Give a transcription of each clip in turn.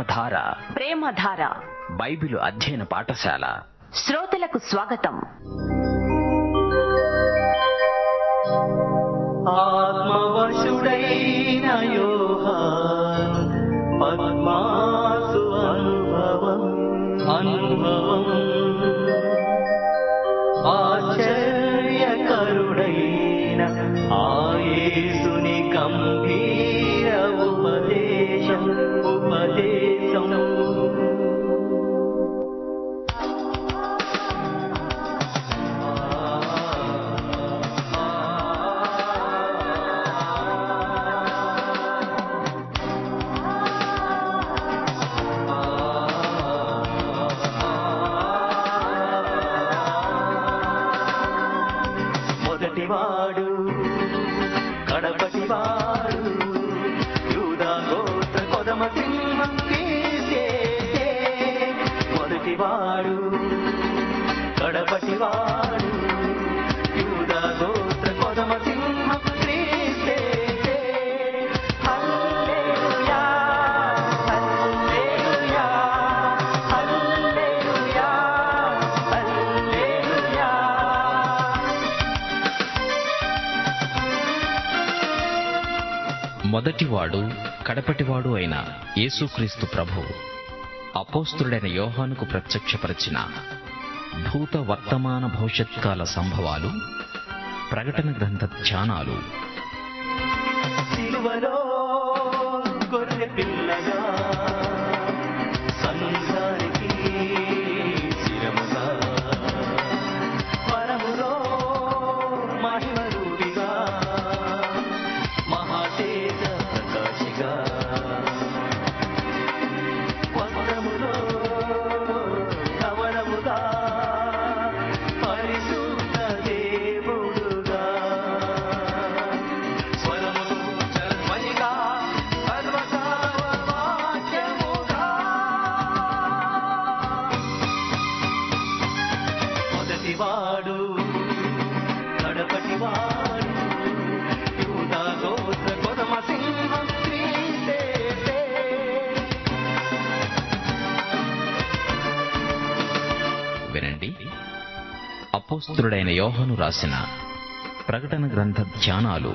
ప్రేమధార ప్రేమధార Bible అధ్యయన పాఠశాల శ్రోతలకు స్వాగతం ఆత్మవశుడైన యోహాను పద్మాసు అనుభవం అనుభవం ఆశ్చర్యకరుడైన ఆయేసుని గంభీర ఉపదేశం ఉపదేశం మొదటివాడు కడపటివాడు యూదా గోత్ర కొదమ సింహం కేసే మొదటివాడు కడపటివాడు యూదా గోత్ర కొదమ సింహం క్రీస్తే హల్లెలూయా హల్లెలూయా హల్లెలూయా హల్లెలూయా మొదటివాడు కడపటివాడు అయిన యేసుక్రీస్తు ప్రభు అపోస్తుడైన యోహానుకు ప్రత్యక్షపరిచిన భూత వర్తమాన భవిష్యత్కాల సంభవాలు ప్రకటన గ్రంథ ధ్యానాలు సిలువలో గొర్రె పిల్లగా సంసారికి శిరముగా పరములో మహిమరూపిగా మహాతేజ ప్రకాశిగా వస్త్రములో కవనముగా పరిశుద్ధ దేవుడుగా స్వరములు చరధ్వనిగా సర్వసార్వవాక్యముగా మొదటివాడు కడపటివాడు యూదా గోత్ర కొదమ సింహం క్రీస్తే వినండి అపోస్తుడైన యోహాను రాసిన ప్రకటన గ్రంథ ధ్యానాలు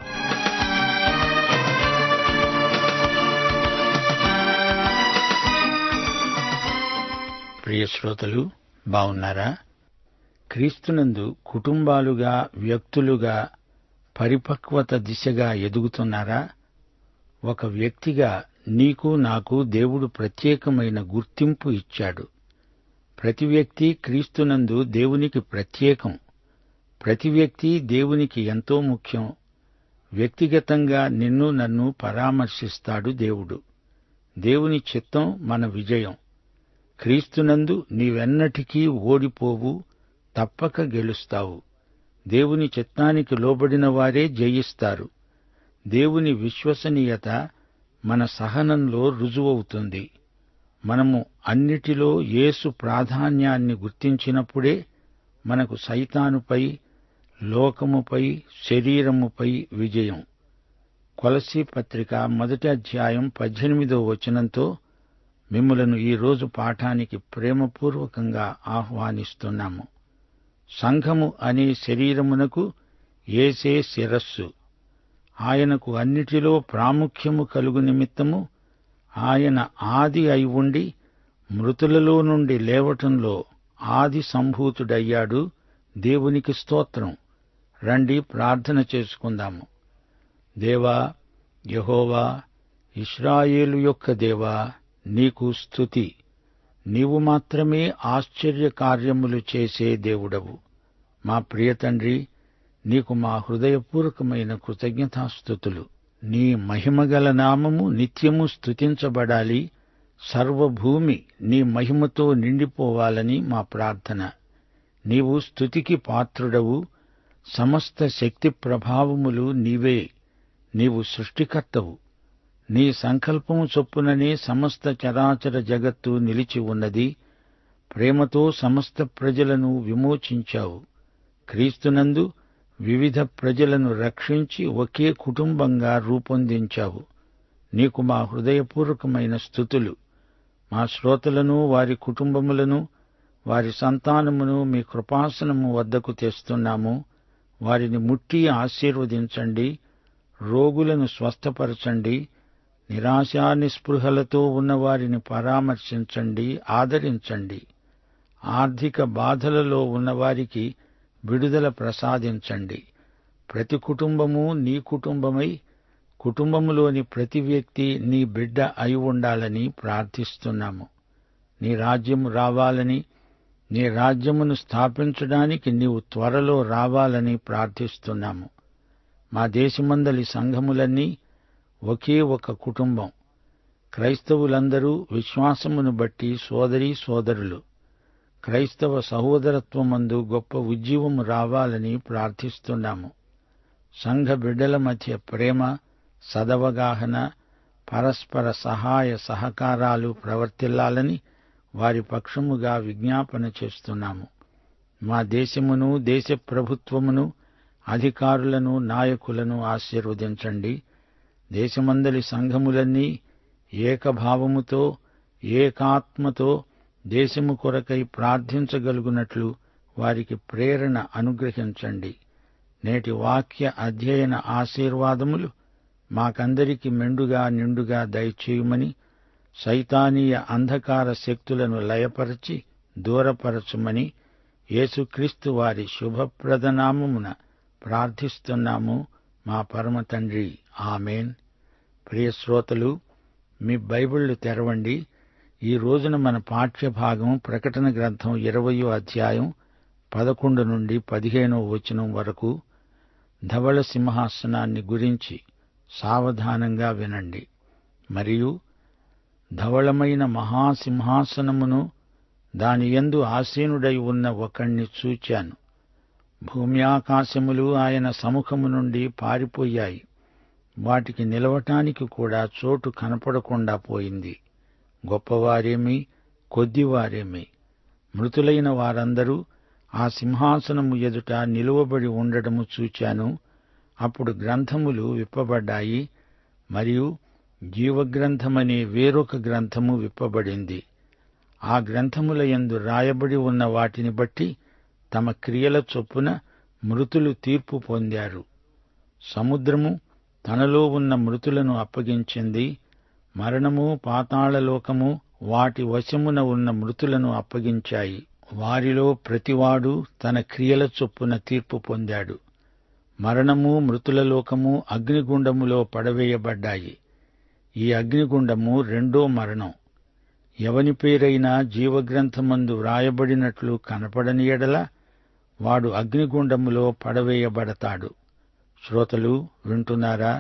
ప్రియ శ్రోతలు బాగున్నారా క్రీస్తునందు కుటుంబాలుగా వ్యక్తులుగా పరిపక్వత దిశగా ఎదుగుతున్నారా ఒక వ్యక్తిగా నీకు నాకు దేవుడు ప్రత్యేకమైన గుర్తింపు ఇచ్చాడు ప్రతి వ్యక్తి క్రీస్తునందు దేవునికి ప్రత్యేకం ప్రతి వ్యక్తి దేవునికి ఎంతో ముఖ్యం వ్యక్తిగతంగా నిన్ను నన్ను పరామర్శిస్తాడు దేవుడు దేవుని చిత్తం మన విజయం క్రీస్తునందు నీవెన్నటికీ ఓడిపోవు తప్పక గెలుస్తావు దేవుని చిత్తానికి లోబడిన వారే జయిస్తారు దేవుని విశ్వసనీయత మన సహనంలో రుజువవుతుంది మనము అన్నిటిలో యేసు ప్రాధాన్యాన్ని గుర్తించినప్పుడే మనకు సైతానుపై లోకముపై శరీరముపై విజయం కొలసీ పత్రిక మొదటి అధ్యాయం పద్దెనిమిదో వచనంతో మిమ్ములను ఈ రోజు పాఠానికి ప్రేమపూర్వకంగా ఆహ్వానిస్తున్నాము సంఘము అనే శరీరమునకు ఏసే శిరస్సు ఆయనకు అన్నిటిలో ప్రాముఖ్యము కలుగు నిమిత్తము ఆయన ఆది అయి ఉండి మృతులలో నుండి లేవటంలో ఆది సంభూతుడయ్యాడు దేవునికి స్తోత్రం రండి ప్రార్థన చేసుకుందాము దేవా యహోవా ఇస్రాయేలు యొక్క దేవా నీకు స్తుతి నీవు మాత్రమే ఆశ్చర్య కార్యములు చేసే దేవుడవు మా ప్రియతండ్రి నీకు మా హృదయపూర్వకమైన కృతజ్ఞతాస్థుతులు నీ మహిమగల నామము నిత్యము స్తుతించబడాలి సర్వభూమి నీ మహిమతో నిండిపోవాలని మా ప్రార్థన నీవు స్తుతికి పాత్రుడవు సమస్త శక్తి ప్రభావములు నీవే నీవు సృష్టికర్తవు నీ సంకల్పము చొప్పుననే సమస్త చరాచర జగత్తు నిలిచి ఉన్నది ప్రేమతో సమస్త ప్రజలను విమోచించావు క్రీస్తునందు వివిధ ప్రజలను రక్షించి ఒకే కుటుంబంగా రూపొందించావు నీకు మా హృదయపూర్వకమైన స్థుతులు మా శ్రోతలను వారి కుటుంబములను వారి సంతానమును మీ కృపాసనము వద్దకు తెస్తున్నాము వారిని ముట్టి ఆశీర్వదించండి రోగులను స్వస్థపరచండి నిరాశా నిస్పృహలతో ఉన్న వారిని పరామర్శించండి ఆదరించండి ఆర్థిక బాధలలో ఉన్నవారికి విడుదల ప్రసాదించండి ప్రతి కుటుంబము నీ కుటుంబమై కుటుంబములోని ప్రతి వ్యక్తి నీ బిడ్డ అయి ఉండాలని ప్రార్థిస్తున్నాము నీ రాజ్యము రావాలని నీ రాజ్యమును స్థాపించడానికి నీవు త్వరలో రావాలని ప్రార్థిస్తున్నాము మా దేశమందలి సంఘములన్నీ ఒకే ఒక కుటుంబం క్రైస్తవులందరూ విశ్వాసమును బట్టి సోదరీ సోదరులు క్రైస్తవ సహోదరత్వమందు గొప్ప ఉజ్జీవము రావాలని ప్రార్థిస్తున్నాము సంఘ బిడ్డల మధ్య ప్రేమ సదవగాహన పరస్పర సహాయ సహకారాలు ప్రవర్తిల్లాలని వారి పక్షముగా విజ్ఞాపన చేస్తున్నాము మా దేశమును దేశ ప్రభుత్వమును అధికారులను నాయకులను ఆశీర్వదించండి దేశమందలి సంఘములన్నీ ఏకభావముతో ఏకాత్మతో దేశము కొరకై ప్రార్థించగలుగునట్లు వారికి ప్రేరణ అనుగ్రహించండి నేటి వాక్య అధ్యయన ఆశీర్వాదములు మాకందరికి మెండుగా నిండుగా దయచేయుమని సైతానీయ అంధకార శక్తులను లయపరచి దూరపరచుమని యేసుక్రీస్తు వారి శుభప్రదనామమున ప్రార్థిస్తున్నాము మా పరమ తండ్రి ఆమెన్ ప్రియ శ్రోతలు మీ బైబిళ్లు తెరవండి ఈ రోజున మన పాఠ్యభాగం ప్రకటన గ్రంథం ఇరవయో అధ్యాయం పదకొండు నుండి పదిహేనో వచనం వరకు ధవళ సింహాసనాన్ని గురించి సావధానంగా వినండి మరియు ధవళమైన మహాసింహాసనమును దాని యందు ఆసీనుడై ఉన్న ఒకణ్ణి చూచాను భూమి ఆకాశములు ఆయన సముఖము నుండి పారిపోయాయి వాటికి నిలవటానికి కూడా చోటు కనపడకుండా పోయింది గొప్పవారేమి కొద్దివారేమి మృతులైన వారందరూ ఆ సింహాసనము ఎదుట నిలువబడి ఉండడము చూచాను అప్పుడు గ్రంథములు విప్పబడ్డాయి మరియు జీవగ్రంథమనే వేరొక గ్రంథము విప్పబడింది ఆ గ్రంథముల యందు రాయబడి ఉన్న వాటిని బట్టి తమ క్రియల చొప్పున మృతులు తీర్పు పొందారు సముద్రము తనలో ఉన్న మృతులను అప్పగించింది మరణము పాతాళలోకము వాటి వశమున ఉన్న మృతులను అప్పగించాయి వారిలో ప్రతివాడు తన క్రియల చొప్పున తీర్పు పొందాడు మరణము మృతుల లోకము అగ్నిగుండములో పడవేయబడ్డాయి ఈ అగ్నిగుండము రెండో మరణం ఎవని పేరైనా జీవగ్రంథమందు వ్రాయబడినట్లు కనపడని ఎడల వాడు అగ్నిగుండములో పడవేయబడతాడు శ్రోతలు వింటున్నారా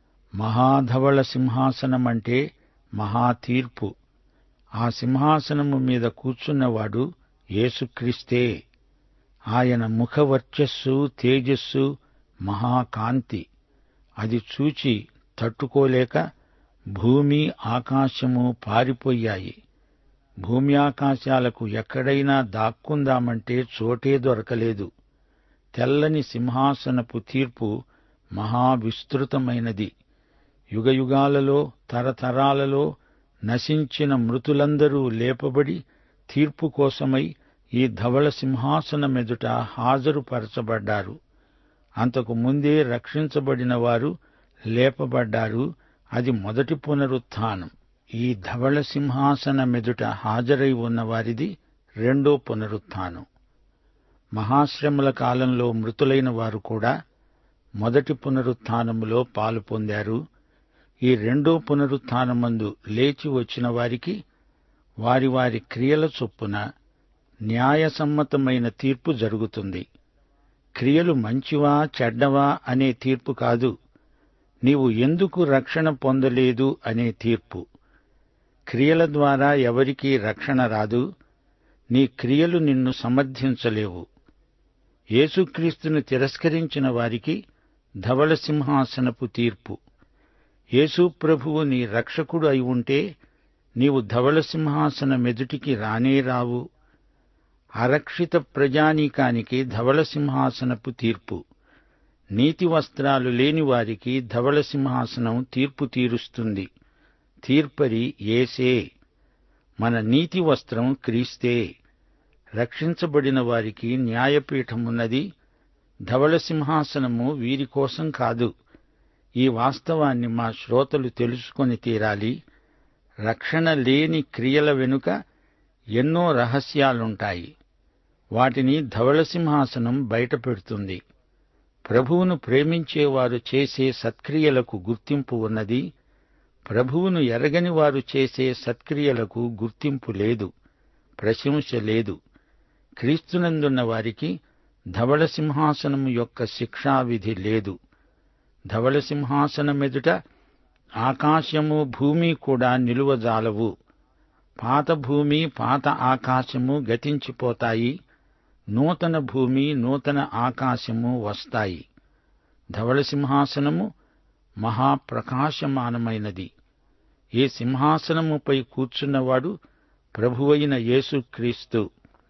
మహాధవళ సింహాసనమంటే మహాతీర్పు ఆ సింహాసనము మీద కూర్చున్నవాడు యేసుక్రీస్తే ఆయన ముఖవర్చస్సు తేజస్సు మహాకాంతి అది చూచి తట్టుకోలేక భూమి ఆకాశము పారిపోయాయి భూమి ఆకాశాలకు ఎక్కడైనా దాక్కుందామంటే చోటే దొరకలేదు తెల్లని సింహాసనపు తీర్పు మహావిస్తృతమైనది యుగయుగాలలో తరతరాలలో నశించిన మృతులందరూ లేపబడి తీర్పు కోసమై ఈ ధవళ సింహాసనమెదుట హాజరుపరచబడ్డారు అంతకు ముందే రక్షించబడిన వారు లేపబడ్డారు అది మొదటి పునరుత్థానం ఈ ధవళ సింహాసనమెదుట హాజరై ఉన్న వారిది రెండో పునరుత్థానం మహాశ్రమల కాలంలో మృతులైన వారు కూడా మొదటి పునరుత్థానములో పాలు పొందారు ఈ రెండో పునరుత్థానమందు లేచి వచ్చిన వారికి వారి వారి క్రియల చొప్పున న్యాయసమ్మతమైన తీర్పు జరుగుతుంది క్రియలు మంచివా చెడ్డవా అనే తీర్పు కాదు నీవు ఎందుకు రక్షణ పొందలేదు అనే తీర్పు క్రియల ద్వారా ఎవరికీ రక్షణ రాదు నీ క్రియలు నిన్ను సమర్థించలేవు యేసుక్రీస్తును తిరస్కరించిన వారికి ధవళ సింహాసనపు తీర్పు యేసు ప్రభువు నీ రక్షకుడు అయి ఉంటే నీవు ధవళ సింహాసనమెదుటికి రానే రావు అరక్షిత ప్రజానీకానికి ధవళ సింహాసనపు తీర్పు నీతి వస్త్రాలు లేని వారికి ధవళ సింహాసనం తీర్పు తీరుస్తుంది తీర్పరి ఏసే మన నీతి వస్త్రం క్రీస్తే రక్షించబడిన వారికి న్యాయపీఠమున్నది ధవళ సింహాసనము వీరి కోసం కాదు ఈ వాస్తవాన్ని మా శ్రోతలు తెలుసుకొని తీరాలి రక్షణ లేని క్రియల వెనుక ఎన్నో రహస్యాలుంటాయి వాటిని ధవళ సింహాసనం బయటపెడుతుంది ప్రభువును ప్రేమించేవారు చేసే సత్క్రియలకు గుర్తింపు ఉన్నది ప్రభువును ఎరగని వారు చేసే సత్క్రియలకు గుర్తింపు లేదు ప్రశంస లేదు క్రీస్తునందున్న వారికి ధవళ సింహాసనం యొక్క శిక్షావిధి లేదు ధవళ సింహాసనమెదుట ఆకాశము భూమి కూడా నిలువజాలవు పాత భూమి పాత ఆకాశము గతించిపోతాయి నూతన భూమి నూతన ఆకాశము వస్తాయి ధవళ సింహాసనము మహాప్రకాశమానమైనది ఏ సింహాసనముపై కూర్చున్నవాడు ప్రభువైన యేసుక్రీస్తు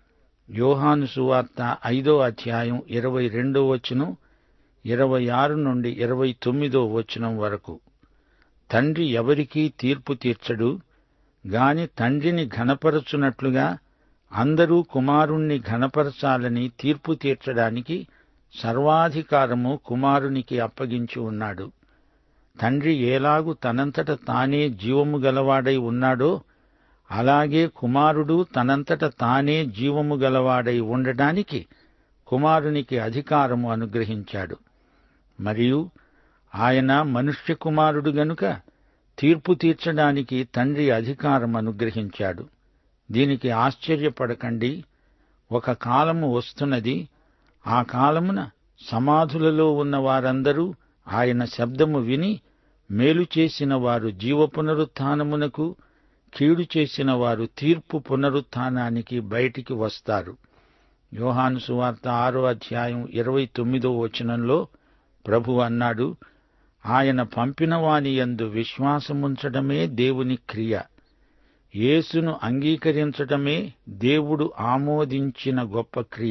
యోహాను సువార్త ఐదో అధ్యాయం ఇరవై రెండో వచనం ఇరవై ఆరు నుండి ఇరవై తొమ్మిదో వచనం వరకు తండ్రి ఎవరికీ తీర్పు తీర్చడు గాని తండ్రిని ఘనపరచునట్లుగా అందరూ కుమారుణ్ణి ఘనపరచాలని తీర్పు తీర్చడానికి సర్వాధికారము కుమారునికి అప్పగించి ఉన్నాడు తండ్రి ఏలాగు తనంతట తానే జీవము గలవాడై ఉన్నాడో అలాగే కుమారుడు తనంతట తానే జీవము గలవాడై ఉండడానికి కుమారునికి అధికారము అనుగ్రహించాడు మరియు ఆయన మనుష్య కుమారుడు గనుక తీర్పు తీర్చడానికి తండ్రి అధికారం అనుగ్రహించాడు దీనికి ఆశ్చర్యపడకండి ఒక కాలము వస్తున్నది ఆ కాలమున సమాధులలో ఉన్న వారందరూ ఆయన శబ్దము విని మేలు చేసిన వారు జీవ పునరుత్నమునకు కీడు చేసిన వారు తీర్పు పునరుత్నానికి బయటికి వస్తారు యోహాను సువార్త ఆరో అధ్యాయం ఇరవై తొమ్మిదో వచనంలో ప్రభు అన్నాడు ఆయన పంపిన వాని యందు విశ్వాసముంచడమే దేవుని క్రియ యేసును అంగీకరించటమే దేవుడు ఆమోదించిన గొప్ప క్రియ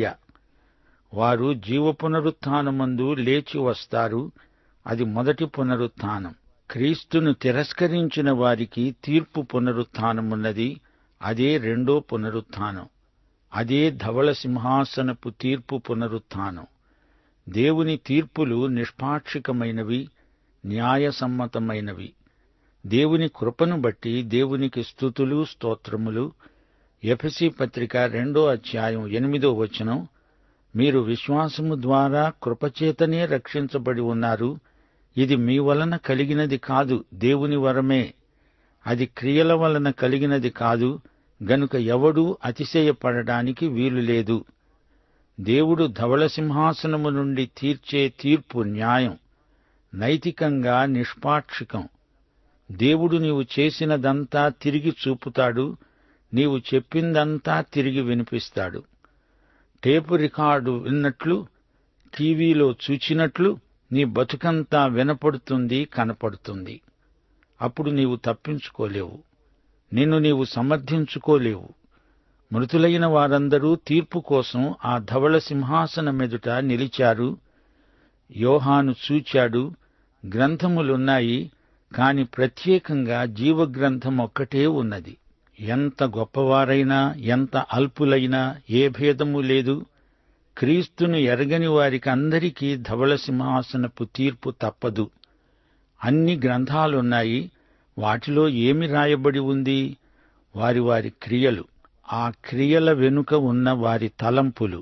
వారు జీవ పునరుత్నమందు లేచి వస్తారు అది మొదటి పునరుత్థానం క్రీస్తును తిరస్కరించిన వారికి తీర్పు పునరుత్థానమున్నది అదే రెండో పునరుత్థానం అదే ధవళ సింహాసనపు తీర్పు పునరుత్థానం దేవుని తీర్పులు నిష్పాక్షికమైనవి న్యాయసమ్మతమైనవి దేవుని కృపను బట్టి దేవునికి స్థుతులు స్తోత్రములు ఎఫసి పత్రిక రెండో అధ్యాయం ఎనిమిదో వచనం మీరు విశ్వాసము ద్వారా కృపచేతనే రక్షించబడి ఉన్నారు ఇది మీ వలన కలిగినది కాదు దేవుని వరమే అది క్రియల వలన కలిగినది కాదు గనుక ఎవడూ అతిశయపడడానికి వీలు లేదు దేవుడు ధవళ సింహాసనము నుండి తీర్చే తీర్పు న్యాయం నైతికంగా నిష్పాక్షికం దేవుడు నీవు చేసినదంతా తిరిగి చూపుతాడు నీవు చెప్పిందంతా తిరిగి వినిపిస్తాడు టేపు రికార్డు విన్నట్లు టీవీలో చూచినట్లు నీ బతుకంతా వినపడుతుంది కనపడుతుంది అప్పుడు నీవు తప్పించుకోలేవు నిన్ను నీవు సమర్థించుకోలేవు మృతులైన వారందరూ తీర్పు కోసం ఆ ధవళ సింహాసనమెదుట నిలిచారు యోహాను చూచాడు గ్రంథములున్నాయి కాని ప్రత్యేకంగా జీవగ్రంథం ఒక్కటే ఉన్నది ఎంత గొప్పవారైనా ఎంత అల్పులైనా ఏ భేదము లేదు క్రీస్తును ఎరగని వారికి అందరికీ ధవళ సింహాసనపు తీర్పు తప్పదు అన్ని గ్రంథాలున్నాయి వాటిలో ఏమి రాయబడి ఉంది వారి వారి క్రియలు ఆ క్రియల వెనుక ఉన్న వారి తలంపులు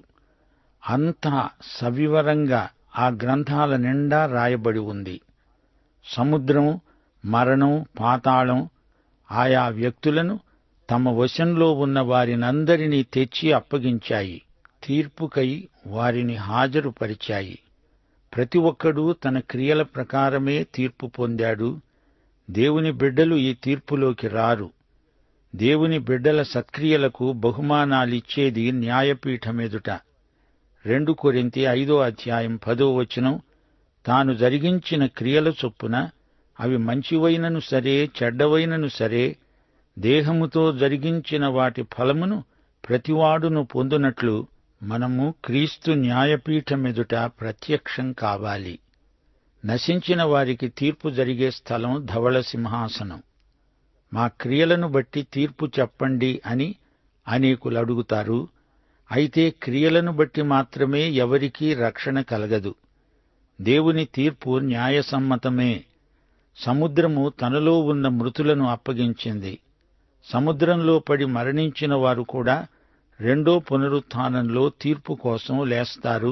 అంతా సవివరంగా ఆ గ్రంథాల నిండా రాయబడి ఉంది సముద్రం మరణం పాతాళం ఆయా వ్యక్తులను తమ వశంలో ఉన్న వారినందరినీ తెచ్చి అప్పగించాయి తీర్పుకై వారిని హాజరుపరిచాయి ప్రతి ఒక్కడూ తన క్రియల ప్రకారమే తీర్పు పొందాడు దేవుని బిడ్డలు ఈ తీర్పులోకి రారు దేవుని బిడ్డల సత్క్రియలకు బహుమానాలిచ్చేది న్యాయపీఠమెదుట రెండు కొరింతి ఐదో అధ్యాయం పదో వచనం తాను జరిగించిన క్రియల చొప్పున అవి మంచివైనను సరే చెడ్డవైనను సరే దేహముతో జరిగించిన వాటి ఫలమును ప్రతివాడును పొందునట్లు మనము క్రీస్తు న్యాయపీఠమెదుట ప్రత్యక్షం కావాలి నశించిన వారికి తీర్పు జరిగే స్థలం ధవళ సింహాసనం మా క్రియలను బట్టి తీర్పు చెప్పండి అని అనేకులు అడుగుతారు అయితే క్రియలను బట్టి మాత్రమే ఎవరికీ రక్షణ కలగదు దేవుని తీర్పు న్యాయసమ్మతమే సముద్రము తనలో ఉన్న మృతులను అప్పగించింది సముద్రంలో పడి మరణించిన వారు కూడా రెండో పునరుత్థానంలో తీర్పు కోసం లేస్తారు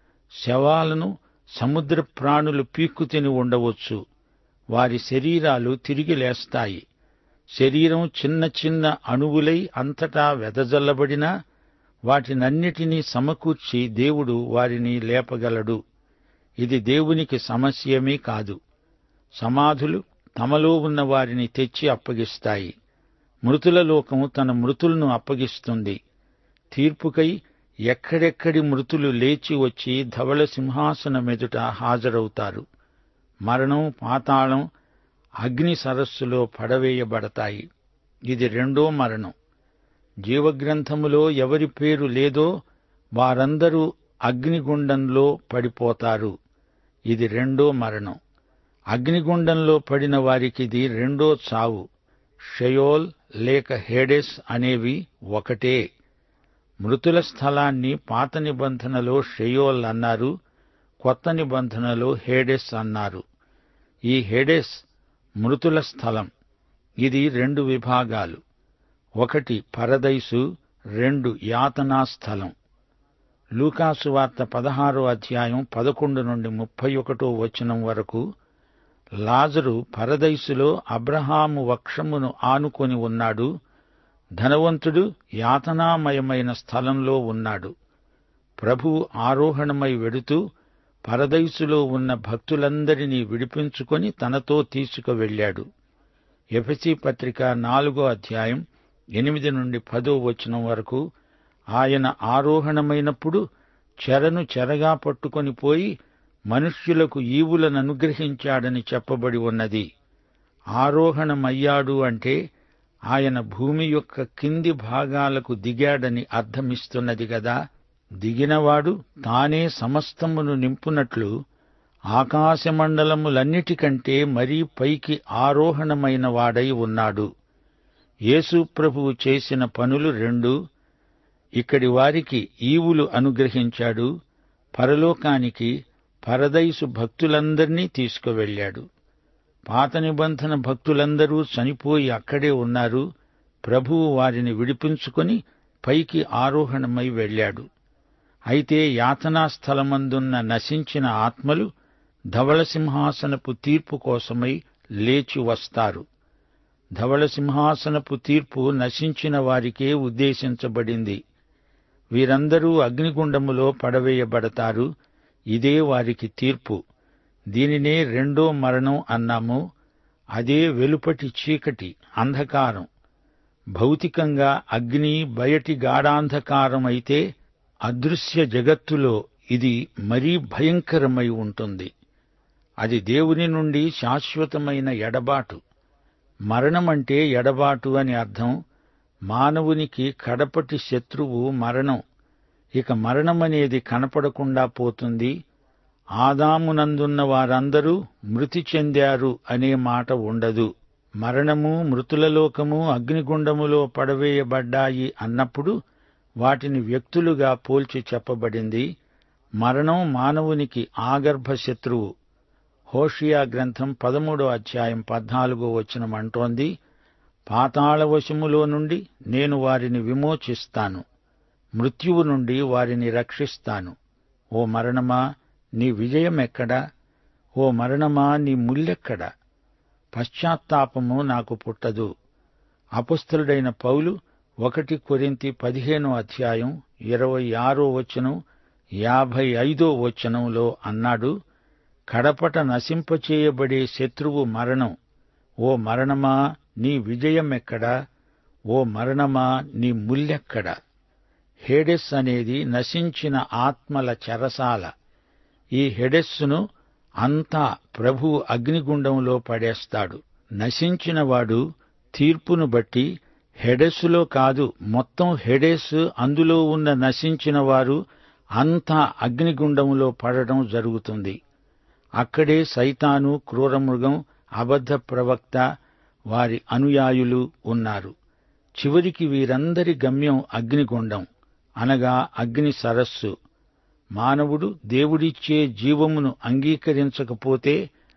శవాలను సముద్ర ప్రాణులు పీక్కు తిని ఉండవచ్చు వారి శరీరాలు తిరిగి లేస్తాయి శరీరం చిన్న చిన్న అణువులై అంతటా వెదజల్లబడినా వాటినన్నిటినీ సమకూర్చి దేవుడు వారిని లేపగలడు ఇది దేవునికి సమస్యేమీ కాదు సమాధులు తమలో ఉన్న వారిని తెచ్చి అప్పగిస్తాయి మృతుల లోకము తన మృతులను అప్పగిస్తుంది తీర్పుకై ఎక్కడెక్కడి మృతులు లేచి వచ్చి ధవళ సింహాసనమెదుట హాజరవుతారు మరణం పాతాళం అగ్ని సరస్సులో పడవేయబడతాయి ఇది రెండో మరణం జీవగ్రంథములో ఎవరి పేరు లేదో వారందరూ అగ్నిగుండంలో పడిపోతారు ఇది రెండో మరణం అగ్నిగుండంలో పడిన వారికిది రెండో చావు షయోల్ లేక హేడెస్ అనేవి ఒకటే మృతుల స్థలాన్ని పాత నిబంధనలో షెయోల్ అన్నారు కొత్త నిబంధనలో హేడెస్ అన్నారు ఈ హేడెస్ మృతుల స్థలం ఇది రెండు విభాగాలు ఒకటి పరదైసు రెండు యాతనా స్థలం లూకాసు వార్త పదహారో అధ్యాయం పదకొండు నుండి ముప్పై ఒకటో వచనం వరకు లాజరు పరదైసులో అబ్రహాము వక్షమును ఆనుకొని ఉన్నాడు ధనవంతుడు యాతనామయమైన స్థలంలో ఉన్నాడు ప్రభువు ఆరోహణమై వెడుతూ పరదైసులో ఉన్న భక్తులందరినీ విడిపించుకొని తనతో తీసుకువెళ్ళాడు ఎఫెసి పత్రిక నాలుగో అధ్యాయం ఎనిమిది నుండి పదో వచనం వరకు ఆయన ఆరోహణమైనప్పుడు చెరను చెరగా పట్టుకొని పోయి మనుష్యులకు ఈవులను అనుగ్రహించాడని చెప్పబడి ఉన్నది ఆరోహణమయ్యాడు అంటే ఆయన భూమి యొక్క కింది భాగాలకు దిగాడని అర్థమిస్తున్నది గదా దిగినవాడు తానే సమస్తమును నింపునట్లు ఆకాశమండలములన్నిటికంటే మరీ పైకి ఆరోహణమైన వాడై ఉన్నాడు యేసు ప్రభువు చేసిన పనులు రెండు ఇక్కడి వారికి ఈవులు అనుగ్రహించాడు పరలోకానికి పరదైసు భక్తులందర్నీ తీసుకువెళ్ళాడు పాత నిబంధన భక్తులందరూ చనిపోయి అక్కడే ఉన్నారు ప్రభువు వారిని విడిపించుకొని పైకి ఆరోహణమై వెళ్ళాడు అయితే యాతనా స్థలమందున్న నశించిన ఆత్మలు ధవళ సింహాసనపు తీర్పు కోసమై లేచి వస్తారు ధవళ సింహాసనపు తీర్పు నశించిన వారికే ఉద్దేశించబడింది వీరందరూ అగ్నిగుండములో పడవేయబడతారు ఇదే వారికి తీర్పు దీనినే రెండో మరణం అన్నాము అదే వెలుపటి చీకటి అంధకారం భౌతికంగా అగ్ని బయటి గాఢాంధకారం అయితే అదృశ్య జగత్తులో ఇది మరీ భయంకరమై ఉంటుంది అది దేవుని నుండి శాశ్వతమైన ఎడబాటు మరణమంటే ఎడబాటు అని అర్థం మానవునికి కడపటి శత్రువు మరణం ఇక మరణమనేది కనపడకుండా పోతుంది ఆదామునందున్న వారందరూ మృతి చెందారు అనే మాట ఉండదు మరణము మృతులలోకము అగ్నిగుండములో పడవేయబడ్డాయి అన్నప్పుడు వాటిని వ్యక్తులుగా పోల్చి చెప్పబడింది మరణం మానవునికి ఆగర్భ శత్రువు హోషియా గ్రంథం పదమూడో అధ్యాయం పద్నాలుగో వచనం అంటోంది పాతాళవశములో నుండి నేను వారిని విమోచిస్తాను మృత్యువు నుండి వారిని రక్షిస్తాను ఓ మరణమా నీ విజయమెక్కడా ఓ మరణమా నీ ముల్లెక్కడా పశ్చాత్తాపము నాకు పుట్టదు అపుస్తుడైన పౌలు ఒకటి కొరింతి పదిహేనో అధ్యాయం ఇరవై ఆరో వచనం యాభై ఐదో వచనంలో అన్నాడు కడపట నశింపచేయబడే శత్రువు మరణం ఓ మరణమా నీ విజయమెక్కడా ఓ మరణమా నీ ముల్లెక్కడా హేడెస్ అనేది నశించిన ఆత్మల చెరసాల ఈ హెడెస్సును అంతా ప్రభు అగ్నిగుండంలో పడేస్తాడు నశించినవాడు తీర్పును బట్టి హెడెస్సులో కాదు మొత్తం హెడెస్ అందులో ఉన్న నశించిన వారు అంతా అగ్నిగుండంలో పడడం జరుగుతుంది అక్కడే సైతాను క్రూరమృగం అబద్ధ ప్రవక్త వారి అనుయాయులు ఉన్నారు చివరికి వీరందరి గమ్యం అగ్నిగుండం అనగా అగ్ని సరస్సు మానవుడు దేవుడిచ్చే జీవమును అంగీకరించకపోతే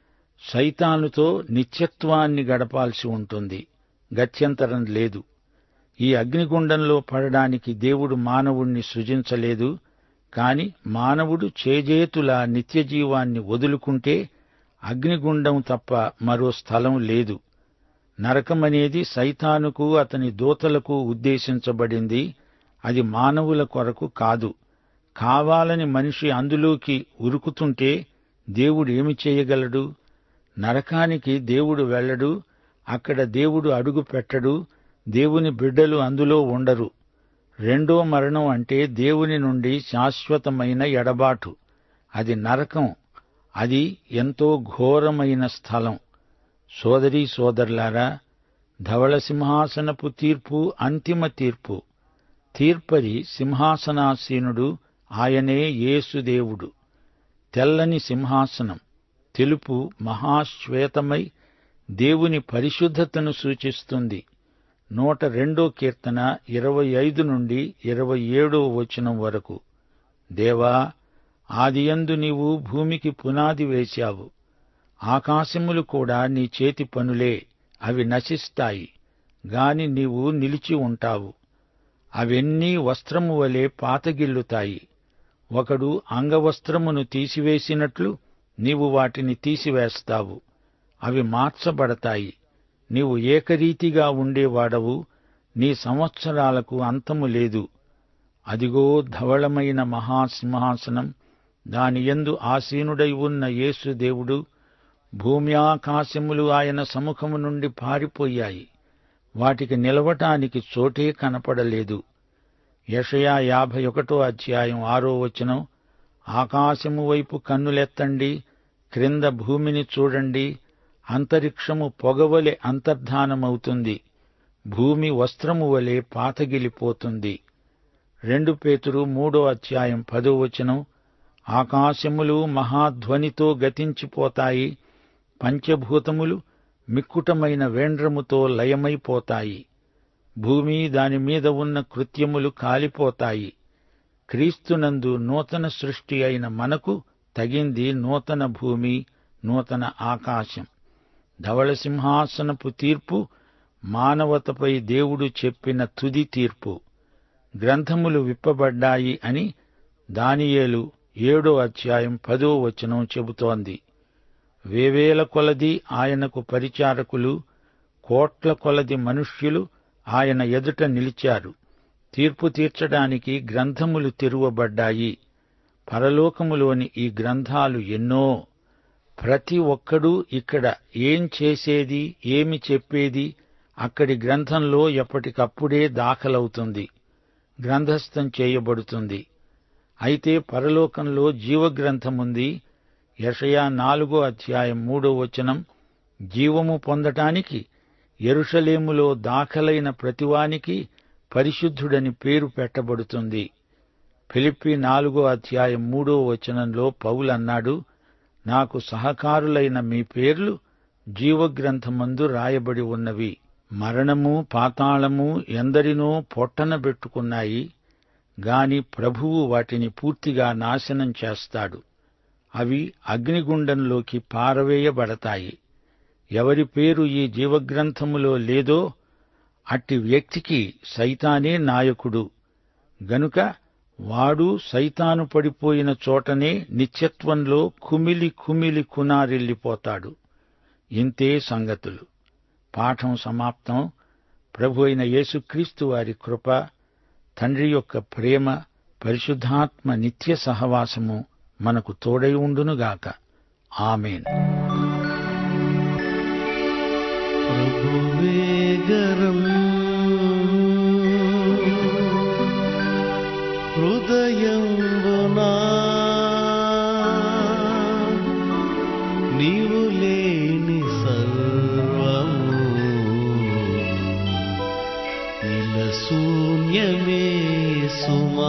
సైతానుతో నిత్యత్వాన్ని గడపాల్సి ఉంటుంది గత్యంతరం లేదు ఈ అగ్నిగుండంలో పడడానికి దేవుడు మానవుణ్ణి సృజించలేదు కాని మానవుడు చేజేతులా నిత్యజీవాన్ని వదులుకుంటే అగ్నిగుండం తప్ప మరో స్థలం లేదు నరకమనేది సైతానుకు అతని దూతలకు ఉద్దేశించబడింది అది మానవుల కొరకు కాదు కావాలని మనిషి అందులోకి ఉరుకుతుంటే దేవుడు ఏమి చేయగలడు నరకానికి దేవుడు వెళ్ళడు అక్కడ దేవుడు అడుగు పెట్టడు దేవుని బిడ్డలు అందులో ఉండరు రెండో మరణం అంటే దేవుని నుండి శాశ్వతమైన ఎడబాటు అది నరకం అది ఎంతో ఘోరమైన స్థలం సోదరీ సోదరులారా ధవళ సింహాసనపు తీర్పు అంతిమ తీర్పు తీర్పరి సింహాసనాసీనుడు ఆయనే యేసుదేవుడు తెల్లని సింహాసనం తెలుపు మహాశ్వేతమై దేవుని పరిశుద్ధతను సూచిస్తుంది నూట రెండో కీర్తన ఇరవై ఐదు నుండి ఇరవై ఏడో వచనం వరకు దేవా ఆదియందు నీవు భూమికి పునాది వేశావు ఆకాశములు కూడా నీ చేతి పనులే అవి నశిస్తాయి గాని నీవు నిలిచి ఉంటావు అవెన్నీ వస్త్రము వలె పాతగిల్లుతాయి ఒకడు అంగవస్త్రమును తీసివేసినట్లు నీవు వాటిని తీసివేస్తావు అవి మార్చబడతాయి నీవు ఏకరీతిగా ఉండేవాడవు నీ సంవత్సరాలకు అంతము లేదు అదిగో ధవళమైన మహాసింహాసనం దాని యందు ఆసీనుడై ఉన్న యేసు దేవుడు భూమి ఆకాశములు ఆయన సముఖము నుండి పారిపోయాయి వాటికి నిలవటానికి చోటే కనపడలేదు యషయా యాభై ఒకటో అధ్యాయం ఆరో వచనం ఆకాశము వైపు కన్నులెత్తండి క్రింద భూమిని చూడండి అంతరిక్షము పొగవలె అంతర్ధానమవుతుంది భూమి వస్త్రము వలె పాతగిలిపోతుంది రెండు పేతురు మూడో అధ్యాయం పదో వచనం ఆకాశములు మహాధ్వనితో గతించిపోతాయి పంచభూతములు మిక్కుటమైన వేండ్రముతో లయమైపోతాయి భూమి దాని మీద ఉన్న కృత్యములు కాలిపోతాయి క్రీస్తునందు నూతన సృష్టి అయిన మనకు తగింది నూతన భూమి నూతన ఆకాశం ధవళ సింహాసనపు తీర్పు మానవతపై దేవుడు చెప్పిన తుది తీర్పు గ్రంథములు విప్పబడ్డాయి అని దానియేలు ఏడో అధ్యాయం పదో వచనం చెబుతోంది వేవేల కొలది ఆయనకు పరిచారకులు కోట్ల కొలది మనుష్యులు ఆయన ఎదుట నిలిచారు తీర్పు తీర్చడానికి గ్రంథములు తెరువబడ్డాయి పరలోకములోని ఈ గ్రంథాలు ఎన్నో ప్రతి ఒక్కడూ ఇక్కడ ఏం చేసేది ఏమి చెప్పేది అక్కడి గ్రంథంలో ఎప్పటికప్పుడే దాఖలవుతుంది గ్రంథస్థం చేయబడుతుంది అయితే పరలోకంలో జీవగ్రంథముంది యషయా నాలుగో అధ్యాయం మూడో వచనం జీవము పొందటానికి ఎరుషలేములో దాఖలైన ప్రతివానికి పరిశుద్ధుడని పేరు పెట్టబడుతుంది ఫిలిప్పి నాలుగో అధ్యాయం మూడో వచనంలో పౌలన్నాడు నాకు సహకారులైన మీ పేర్లు జీవగ్రంథమందు రాయబడి ఉన్నవి మరణము పాతాళము ఎందరినో పొట్టనబెట్టుకున్నాయి గాని ప్రభువు వాటిని పూర్తిగా నాశనం చేస్తాడు అవి అగ్నిగుండంలోకి పారవేయబడతాయి ఎవరి పేరు ఈ జీవగ్రంథములో లేదో అట్టి వ్యక్తికి సైతానే నాయకుడు గనుక వాడు సైతాను పడిపోయిన చోటనే నిత్యత్వంలో కుమిలి కుమిలి కునారిల్లిపోతాడు ఇంతే సంగతులు పాఠం సమాప్తం ప్రభు అయిన యేసుక్రీస్తు వారి కృప తండ్రి యొక్క ప్రేమ పరిశుద్ధాత్మ నిత్య సహవాసము మనకు తోడై ఉండునుగాక ఆమెన్ ప్రభువేగరం హృదయంబునా నీవు లేని సర్వము ఇల శూన్యమే సుమా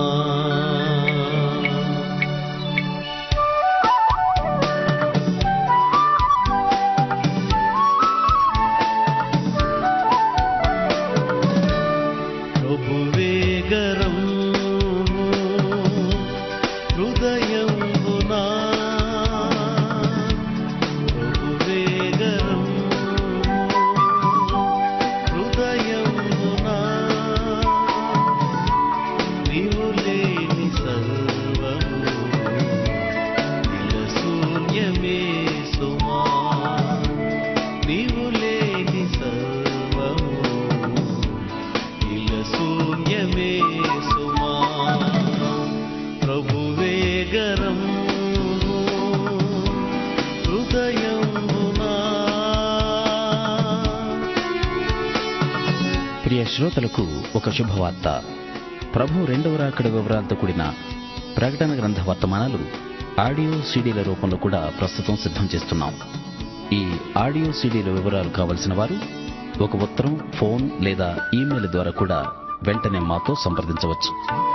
ప్రియ శ్రోతలకు ఒక శుభవార్త ప్రభు రెండవ రాకడ వివరాలతో కూడిన ప్రకటన గ్రంథ వర్తమానాలు ఆడియో సీడీల రూపంలో కూడా ప్రస్తుతం సిద్ధం చేస్తున్నాం ఈ ఆడియో సీడీల వివరాలు కావలసిన వారు ఒక ఉత్తరం ఫోన్ లేదా ఈమెయిల్ ద్వారా కూడా వెంటనే మాతో సంప్రదించవచ్చు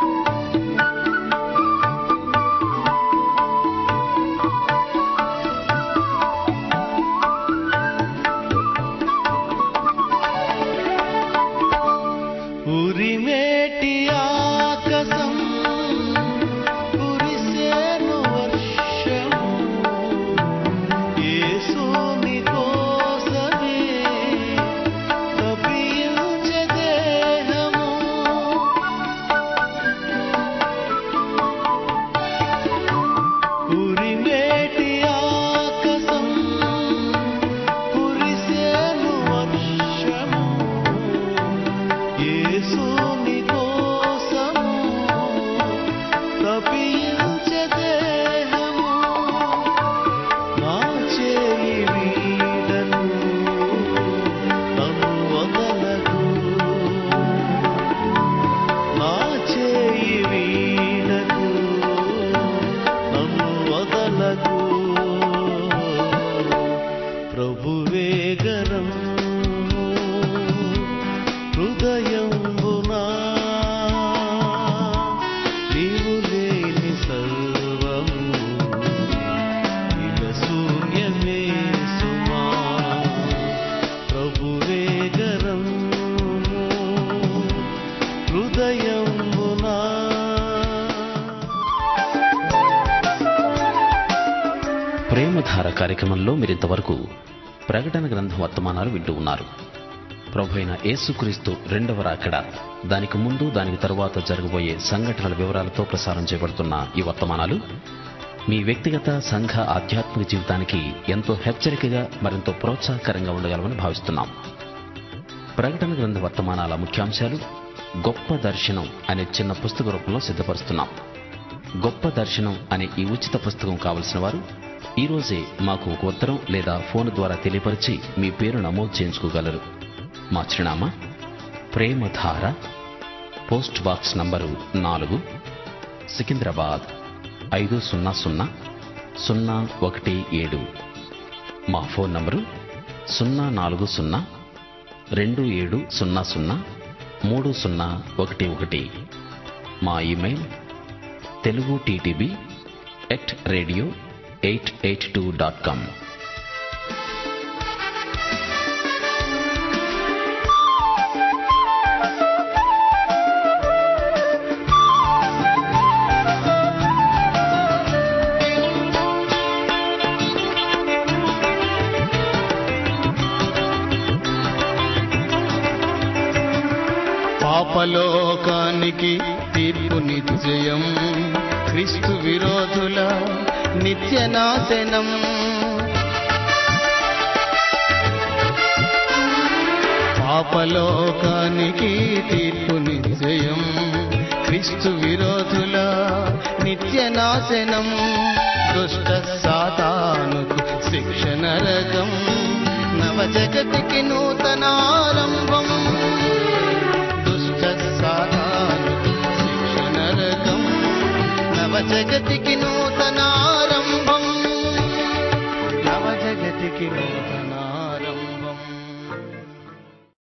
ఉరిమేటి ఆకాశం కురిసేను వర్షము యేసుని కోసమే తప్పించే దేహము ఉరిమేటి ఆకాశం కురిసేను వర్షము యేసుని కోసము తప్పించే దేహము నా చేయి వీడను తను వదలకు నా చేయి వీడను తను వదలకు ప్రభువే గరం హృదయంబునా నీవు లేని సర్వము ఇక శూన్యమే సుమా ప్రభువే గరం హృదయంబునా ప్రేమధార కార్యక్రమంలో మీరింతవరకు ప్రకటన గ్రంథ వర్తమానాలు వింటూ ఉన్నారు ప్రభు అయిన యేసుక్రీస్తు రెండవ రాకడ దానికి ముందు దానికి తరువాత జరగబోయే సంఘటనల వివరాలతో ప్రసారం చేయబడుతున్న ఈ వర్తమానాలు మీ వ్యక్తిగత సంఘ ఆధ్యాత్మిక జీవితానికి ఎంతో హెచ్చరికగా మరింత ప్రోత్సాహకరంగా ఉండగలమని భావిస్తున్నాం ప్రకటన గ్రంథ వర్తమానాల ముఖ్యాంశాలు గొప్ప దర్శనం అనే చిన్న పుస్తక రూపంలో సిద్ధపరుస్తున్నాం గొప్ప దర్శనం అనే ఈ ఉచిత పుస్తకం కావలసిన వారు ఈ రోజే మాకు ఒక ఉత్తరం లేదా ఫోన్ ద్వారా తెలియపరిచి మీ పేరు నమోదు చేయించుకోగలరు మా చిరునామా ప్రేమధార పోస్ట్ బాక్స్ నంబరు నాలుగు సికింద్రాబాద్ ఐదు సున్నా సున్నా సున్నా ఒకటి ఏడు మా ఫోన్ నంబరు సున్నా నాలుగు సున్నా రెండు ఏడు సున్నా సున్నా మూడు సున్నా ఒకటి ఒకటి మా email Telugu TTB at radio eight eight two dot com పాపలోకానికి తీర్పు నిశ్చయం క్రీస్తు విరోధుల నిత్య నాశనం పాపలోకానికి తీర్పు నిశ్చయం క్రీస్తు విరోధుల నిత్య నాశనం దుష్ట సాతానుకు శిక్ష నరకం నవ జగతికి నూతనారంభం దుష్ట సాతానుకు శిక్ష నరకం నవ జగతికి నూతనారంభం నవ జగతికి నూతన